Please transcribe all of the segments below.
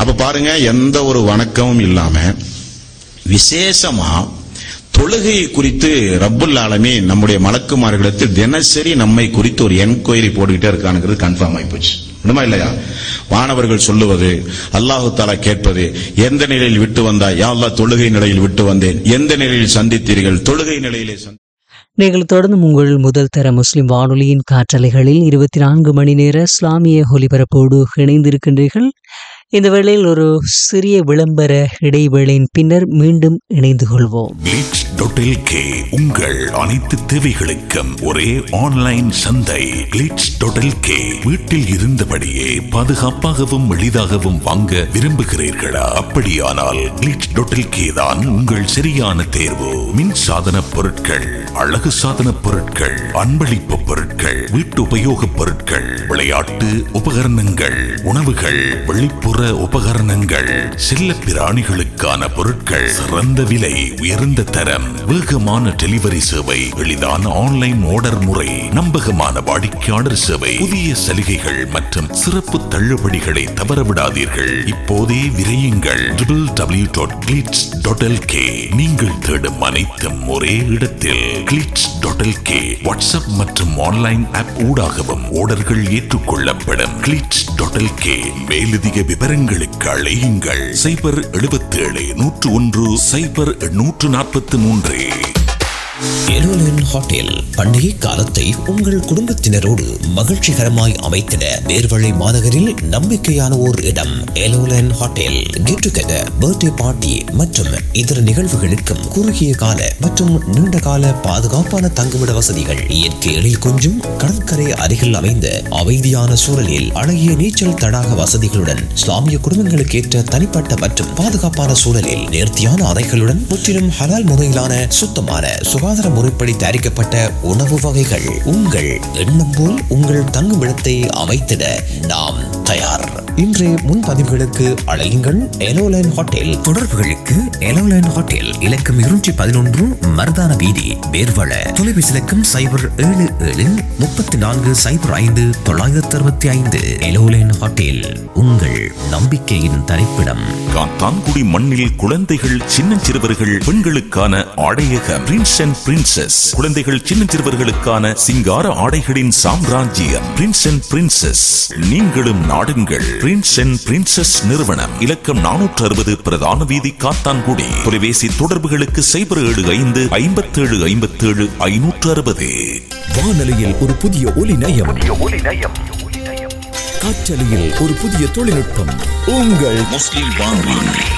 அப்ப பாருங்க எந்த ஒரு வணக்கமும் இல்லாம விசேஷமா தொழுகையை குறித்து ரப்புல் ஆலமீ நம்முடைய மலக்குமார்களிடத்தில் தினசரி நம்மை குறித்து ஒரு என்கொயரி போட்டுக்கிட்டே இருக்கானுங்கிறது கன்ஃபார்ம் ஆயிப்போச்சு உண்மை இல்லையா வானவர்கள் சொல்லுவது அல்லாஹு தாலா கேட்பது எந்த நிலையில் விட்டு வந்தாய் யா அல்லாஹ் தொழுகை நிலையில் விட்டு வந்தேன் எந்த நிலையில் சந்தித்தீர்கள் தொழுகை நிலையிலே சந்தி நீங்கள் தொடர்ந்து உங்கள் முதல் தர முஸ்லிம் வானொலியின் காற்றலைகளில் இருபத்தி நான்கு மணி நேர இஸ்லாமிய ஒலிபரப்போடு இணைந்திருக்கின்றீர்கள் இந்த வேளையில் ஒரு சிறிய விளம்பர இடைவேளையின் பின்னர் மீண்டும் இணைந்து கொள்வோம் கிளிட்ஸ் டாட் கே உங்கள் அனைத்து தேவைகளுக்கும் ஒரே ஆன்லைன் சந்தை கிளிட்ஸ் டாட் கே வீட்டில் இருந்தபடியே பாதுகாப்பாகவும் எளிதாகவும் வாங்க விரும்புகிறீர்களா அப்படியானால் கிளிட்ஸ் டாட் கே தான் உங்கள் சரியான தேர்வு மின் சாதன பொருட்கள் அழகு சாதன பொருட்கள் அன்பளிப்பு பொருட்கள் வீட்டு உபயோகப் பொருட்கள் விளையாட்டு உபகரணங்கள் உணவுகள் வெளிப்புற உபகரணங்கள் செல்ல பிராணிகளுக்கான பொருட்கள் சிறந்த விலை உயர்ந்த தரம் வேகமான டெலிவரி சேவை எளிதான ஆன்லைன் ஆர்டர் முறை நம்பகமான வாடிக்கையாளர் சேவை புதிய சலுகைகள் மற்றும் சிறப்பு தள்ளுபடிகளை தவறவிடாதீர்கள் இப்போதே விரையுங்கள் டபிள்யூ டாட் கிளிட்ஸ் டாட் நீங்கள் தேடும் அனைத்தும் ஒரே இடத்தில் கிளிட்ஸ் டாட் கே வாட்ஸ்அப் மற்றும் ஆன்லைன் ஆப் ஊடாகவும் ஆர்டர்கள் ஏற்றுக்கொள்ளப்படும் கிளிட்ஸ் டாட் கே மேலதிக விவரங்களுக்கு அழையுங்கள் சைபர் 77 நூற்று ஒன்று சைபர் நூற்று நாற்பத்தி மூன்று எருலன் ஹோட்டல் பண்டிகை காலத்தை உங்கள் குடும்பத்தினரோடு மகிழ்ச்சிகரமாய் அமைத்திட நேர்வழி மாநகரில் நம்பிக்கையான ஓர் இடம் எலோலன் hotel get together birthday party மற்றும் இதர நிகழ்வுகளுக்கும் குறுகிய கால மற்றும் நீண்ட கால பாதுகாப்பான தங்குமிட வசதிகள் இயற்கை எழில் கொஞ்சும் கடற்கரை அருகில் அமைந்த அமைதியான சூழலில் அழகிய நீச்சல் தடாக வசதிகளுடன் இஸ்லாமிய குடும்பங்களுக்கு ஏற்ற தனிப்பட்ட மற்றும் பாதுகாப்பான சூழலில் நேர்த்தியான அறைகளுடன் முற்றிலும் ஹலால் முறையிலான சுத்தமான சுகாதார முறைப்படி தயாரிக்கப்பட்ட உணவு வகைகள் உங்கள் எண்ணம் போல் உங்கள் தங்குமிடத்தை அமைத்திட நாம் தயார் இன்றைய முன்பதிவுகளுக்கு அழையுங்கள் எலோலைன் ஹோட்டல் தொடர்புகளுக்கு எலோலைன் ஹோட்டல் இலக்கம் இருநூற்றி பதினொன்று மருதான வீதி வேர்வள தொலைபேசி இலக்கம் சைபர் ஏழு ஏழு முப்பத்தி நான்கு சைபர் ஐந்து தொள்ளாயிரத்தி அறுபத்தி ஐந்து எலோலைன் ஹோட்டல் உங்கள் நம்பிக்கையின் தரிப்பிடம் காத்தான்குடி மண்ணில் குழந்தைகள் சின்னஞ்சிறுவர்கள் பெண்களுக்கான ஆடையக பிரின்ஸ் அண்ட் பிரின்சஸ் குழந்தைகள் சின்னஞ்சிறுவர்களுக்கான சிங்கார ஆடைகளின் சாம்ராஜ்யம் பிரின்ஸ் அண்ட் பிரின்சஸ் நீங்களும் நாடுங்கள் பிரின்ஸ் அண்ட் பிரின்சஸ் நிறுவனம் இலக்கம் நானூற்று அறுபது பிரதான வீதி காத்தான்குடி தொலைபேசி தொடர்புகளுக்கு சைபர் ஏழு ஐந்து ஐம்பத்தேழு ஐம்பத்தேழு ஐநூற்று அறுபது வானொலியில் ஒரு புதிய ஒலி நயம் காற்றலையில் ஒரு புதிய தொழில்நுட்பம் உங்கள் முஸ்லிம் வானொலி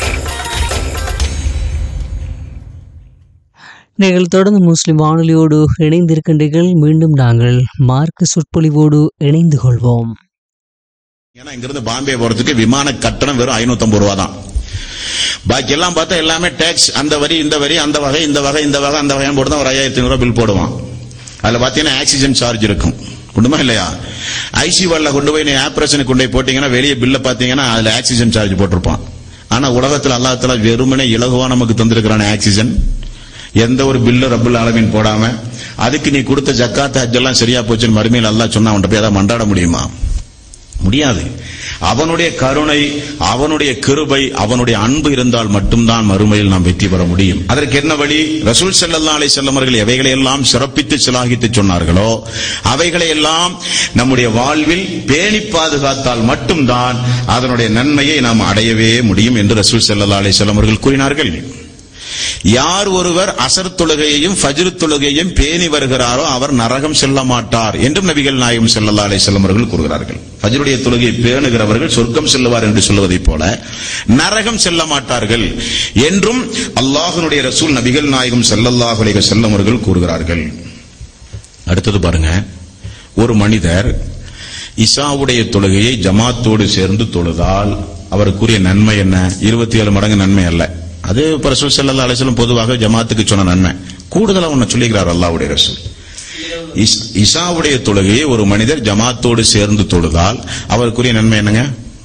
நீங்கள் தொடர்ந்து முஸ்லிம் வானொலியோடு இணைந்திருக்கின்றீர்கள் மீண்டும் நாங்கள் மார்க்க சொற்பொழிவோடு இணைந்து கொள்வோம் ஏன்னா இங்கிருந்து பாம்பே போறதுக்கு விமான கட்டணம் வெறும் ஐநூத்தம்பது ரூபா தான் பாக்கி எல்லாம் பார்த்தா எல்லாமே டேக்ஸ் அந்த வரி இந்த வரி அந்த வகை இந்த வகை இந்த வகை அந்த வகைன்னு போட்டு தான் ஒரு ஐயாயிரத்தி ஐநூறு பில் போடுவான் அதுல பாத்தீங்கன்னா ஆக்சிஜன் சார்ஜ் இருக்கும் உண்டுமா இல்லையா ஐசி வார்டில் கொண்டு போய் நீ ஆப்ரேஷனுக்கு கொண்டு போய் போட்டீங்கன்னா வெளியே பில்ல பாத்தீங்கன்னா அதுல ஆக்சிஜன் சார்ஜ் போட்டிருப்பான் ஆனா உலகத்துல அல்லாஹ் வெறுமனே இலகுவா நமக்கு தந்திருக்கிறான ஆக்சிஜன் எந்த ஒரு பில்லு ரப்புல் ஆலமீன் போடாம அதுக்கு நீ கொடுத்த ஜக்காத் ஹஜ் எல்லாம் சரியா போச்சுன்னு மறுமையில் அல்லாஹ் சொன்னா அவன்கிட்ட போய் அதை மண்டாட முடியுமா முடியாது அவனுடைய கருணை அவனுடைய கிருபை அவனுடைய அன்பு இருந்தால் மட்டும்தான் மறுமையில் நாம் வெற்றி பெற முடியும் அதற்கு என்ன வழி ரசூல் ஸல்லல்லாஹு அலைஹி வஸல்லம் அவர்கள் எவைகளை எல்லாம் சிறப்பித்து சிலாகித்து சொன்னார்களோ அவைகளை எல்லாம் நம்முடைய வாழ்வில் பேணி பாதுகாத்தால் மட்டும்தான் அதனுடைய நன்மையை நாம் அடையவே முடியும் என்று ரசூல் ஸல்லல்லாஹு அலைஹி வஸல்லம் அவர்கள் கூறினார்கள் யார் ஒருவர் அசர் தொழுகையையும் ஃபஜ்ர் தொழுகையையும் பேணி வருகிறாரோ அவர் நரகம் செல்ல மாட்டார் என்றும் நபிகள் நாயகம் ஸல்லல்லாஹு அலைஹி வஸல்லம் அவர்கள் கூறுகிறார்கள் ஃபஜ்ருடைய தொழுகையை பேணுகிறவர்கள் சொர்க்கம் செல்லுவார் என்று சொல்வதைப் போல நரகம் செல்ல மாட்டார்கள் என்றும் அல்லாஹ்வுடைய ரசூல் நபிகள் நாயகம் ஸல்லல்லாஹு அலைஹி வஸல்லம் அவர்கள் கூறுகிறார்கள் அடுத்தது பாருங்க ஒரு மனிதர் இசாவுடைய தொழுகையை ஜமாத்தோடு சேர்ந்து தொழுதால் அவருக்குரிய நன்மை என்ன இருபத்தி ஏழு மடங்கு நன்மை அல்ல அது இப்ப ரசூல் ஸல்லல்லாஹு அலைஹி வஸல்லம் பொதுவாக ஜமாத்துக்கு சொன்ன நன்மை கூடுதலா ஒன்னு சொல்லிக்கிறார் அல்லாஹ்வுடைய ரசூல் இஸ்- இசாவுடைய தொழுகையை ஒரு மனிதர் ஜமாத்தோடு சேர்ந்து தொழுதால் அவருக்குரிய நன்மை என்னங்க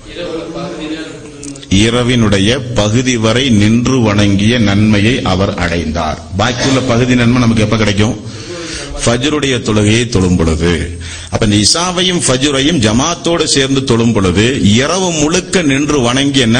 இரவினுடைய பகுதி வரை நின்று வணங்கிய நன்மையை அவர் அடைந்தார் பாக்கியுள்ள பகுதி நன்மை நமக்கு எப்ப கிடைக்கும் ஃபஜ்ருடைய தொழுகையை தொழும் பொழுது அப்ப இந்த இசாவையும் ஃபஜ்ரையும் ஜமாத்தோடு சேர்ந்து தொழும் பொழுது இரவு முழுக்க நின்று வணங்கிய